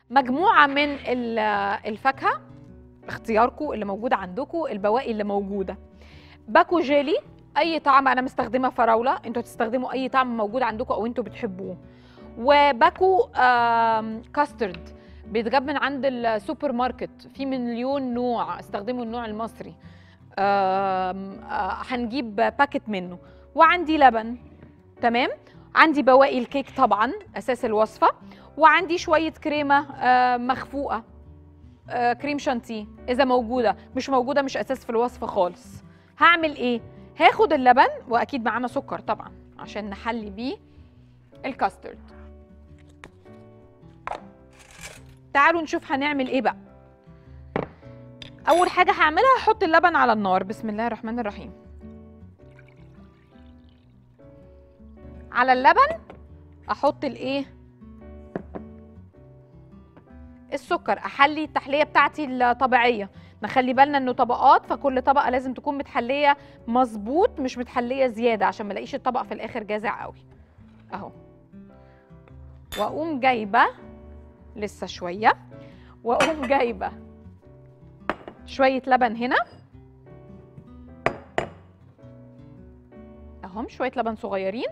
مجموعه من ال- الفاكهه اختياركم اللي موجود عندكم البواقي اللي موجوده باكو جيلي اي طعم انا مستخدمه فراوله انتوا تستخدموا اي طعم موجود عندكم او انتوا بتحبوه وباكو آم، كاسترد بيتجاب من عند السوبر ماركت في مليون نوع استخدموا النوع المصري آم، آه، هنجيب باكت منه وعندي لبن تمام عندي بواقي الكيك طبعا اساس الوصفه وعندي شويه كريمه آه، مخفوقه آه، كريم شانتيه اذا موجوده مش موجوده مش اساس في الوصفه خالص هعمل ايه هاخد اللبن واكيد معانا سكر طبعا عشان نحلي بيه الكاسترد تعالوا نشوف هنعمل ايه بقى اول حاجه هعملها هحط اللبن على النار بسم الله الرحمن الرحيم على اللبن احط الايه السكر احلي التحليه بتاعتي الطبيعيه نخلي بالنا انه طبقات فكل طبقه لازم تكون متحليه مظبوط مش متحليه زياده عشان ما الاقيش الطبق في الاخر جازع قوي اهو واقوم جايبه لسه شويه واقوم جايبه شويه لبن هنا اهم شويه لبن صغيرين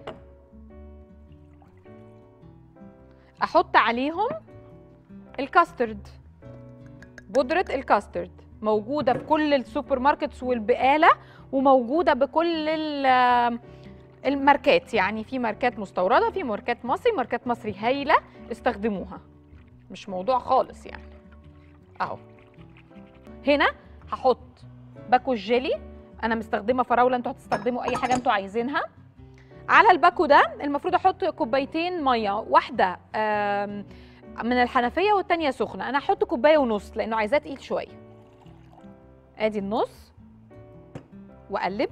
احط عليهم الكاسترد بودرة الكاسترد موجودة في كل السوبر ماركتس والبقالة وموجودة بكل ال- الماركات يعني في ماركات مستوردة في ماركات مصري ماركات مصري هايلة استخدموها مش موضوع خالص يعني اهو هنا هحط باكو الجيلي انا مستخدمه فراوله انتوا هتستخدموا اي حاجه انتوا عايزينها على الباكو ده المفروض احط كوبايتين ميه واحده آم، من الحنفيه والتانيه سخنه انا هحط كوبايه ونص لانه عايزاه تقيل شويه ادي النص واقلب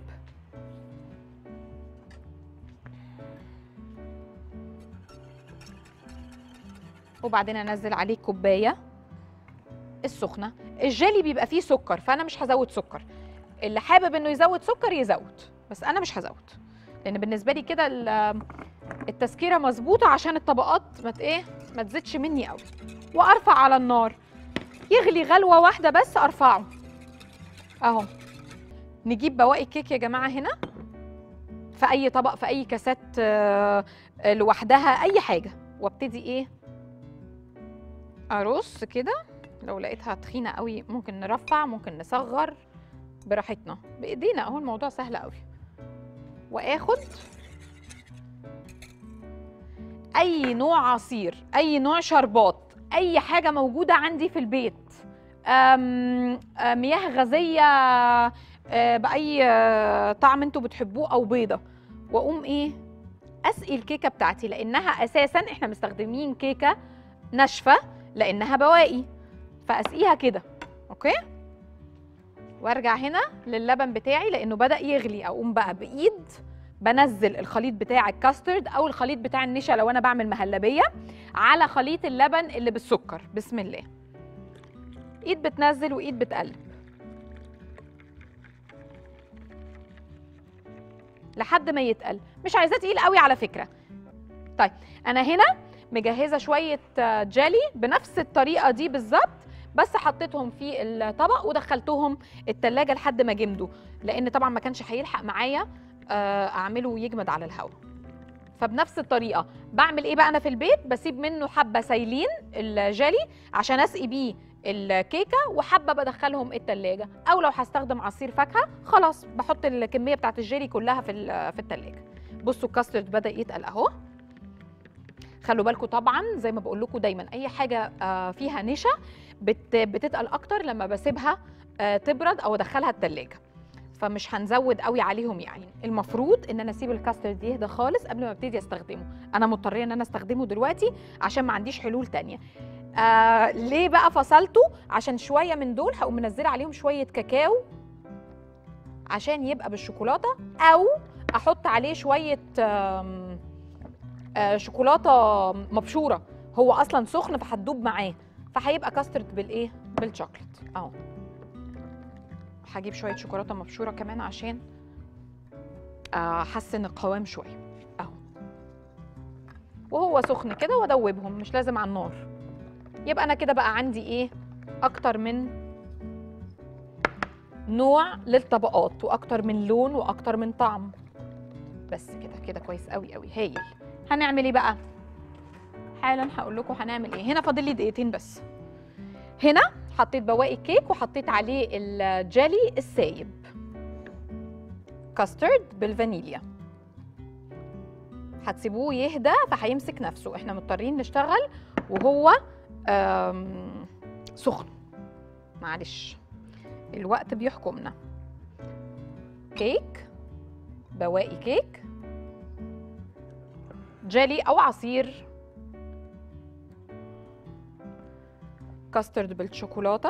وبعدين انزل عليه كوبايه السخنه الجيلي بيبقى فيه سكر فانا مش هزود سكر اللي حابب انه يزود سكر يزود بس انا مش هزود لان بالنسبه لي كده ال- التسكيره مظبوطه عشان الطبقات ما ت- ايه ما تزيدش مني قوي وارفع على النار يغلي غلوه واحده بس ارفعه اهو نجيب بواقي الكيك يا جماعه هنا في اي طبق في اي كاسات آه، آه، لوحدها اي حاجه وابتدي ايه ارص كده لو لقيتها تخينه قوي ممكن نرفع ممكن نصغر براحتنا بايدينا اهو الموضوع سهل قوي واخد اي نوع عصير اي نوع شربات اي حاجه موجوده عندي في البيت أم آه، مياه غازيه آه، باي آه، طعم انتوا بتحبوه او بيضه واقوم ايه اسقي الكيكه بتاعتي لانها اساسا احنا مستخدمين كيكه ناشفه لانها بواقي فاسقيها كده اوكي وارجع هنا للبن بتاعي لانه بدا يغلي اقوم بقى بايد بنزل الخليط بتاع الكاسترد او الخليط بتاع النشا لو انا بعمل مهلبيه على خليط اللبن اللي بالسكر بسم الله ايد بتنزل وايد بتقلب لحد ما يتقل مش عايزاه تقيل قوي على فكره طيب انا هنا مجهزه شويه آه، جيلي بنفس الطريقه دي بالظبط بس حطيتهم في الطبق ودخلتهم التلاجة لحد ما جمدوا لان طبعا ما كانش هيلحق معايا آه، اعمله يجمد على الهواء فبنفس الطريقه بعمل ايه بقى انا في البيت بسيب منه حبه سايلين الجيلي عشان اسقي بيه الكيكه وحبه بدخلهم التلاجة او لو هستخدم عصير فاكهه خلاص بحط الكميه بتاعت الجيلي كلها في ال- في التلاجة بصوا الكاسترد بدا يتقل اهو خلوا بالكم طبعا زي ما بقول لكم دايما اي حاجه آه، فيها نشا بت بتتقل اكتر لما بسيبها آه، تبرد او ادخلها التلاجة فمش هنزود قوي عليهم يعني المفروض ان انا اسيب الكاسترد يهدى خالص قبل ما ابتدي استخدمه انا مضطريه ان انا استخدمه دلوقتي عشان ما عنديش حلول تانية آه ليه بقى فصلته عشان شويه من دول هقوم منزله عليهم شويه كاكاو عشان يبقى بالشوكولاته او احط عليه شويه آم، آه شوكولاته مبشوره هو اصلا سخن فهتدوب معاه فهيبقى كاسترد بالايه بالشوكليت اهو هجيب شويه شوكولاته مبشوره كمان عشان آه، احسن القوام شويه اهو وهو سخن كده وادوبهم مش لازم على النار يبقى انا كده بقى عندي ايه اكتر من نوع للطبقات واكتر من لون واكتر من طعم بس كده كده كويس قوي قوي هايل هنعمل ايه بقى حالا هقول لكم هنعمل ايه هنا فاضل لي دقيقتين بس هنا حطيت بواقي الكيك وحطيت عليه الجيلي السايب كاسترد بالفانيليا هتسيبوه يهدى فهيمسك نفسه احنا مضطرين نشتغل وهو آم، سخن معلش الوقت بيحكمنا كيك بواقي كيك جيلي او عصير كاسترد بالشوكولاته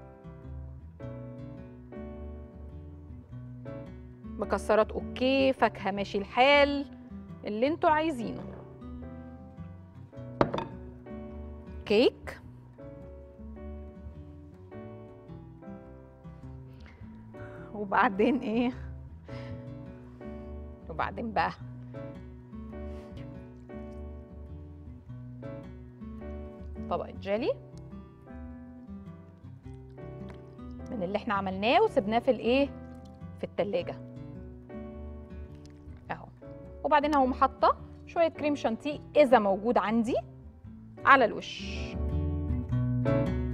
مكسرات اوكي فاكهه ماشي الحال اللي انتوا عايزينه كيك وبعدين ايه وبعدين بقى طبقة جيلي من اللي احنا عملناه وسبناه في الايه في التلاجة اهو وبعدين هقوم حاطه شويه كريم شانتيه اذا موجود عندي على الوش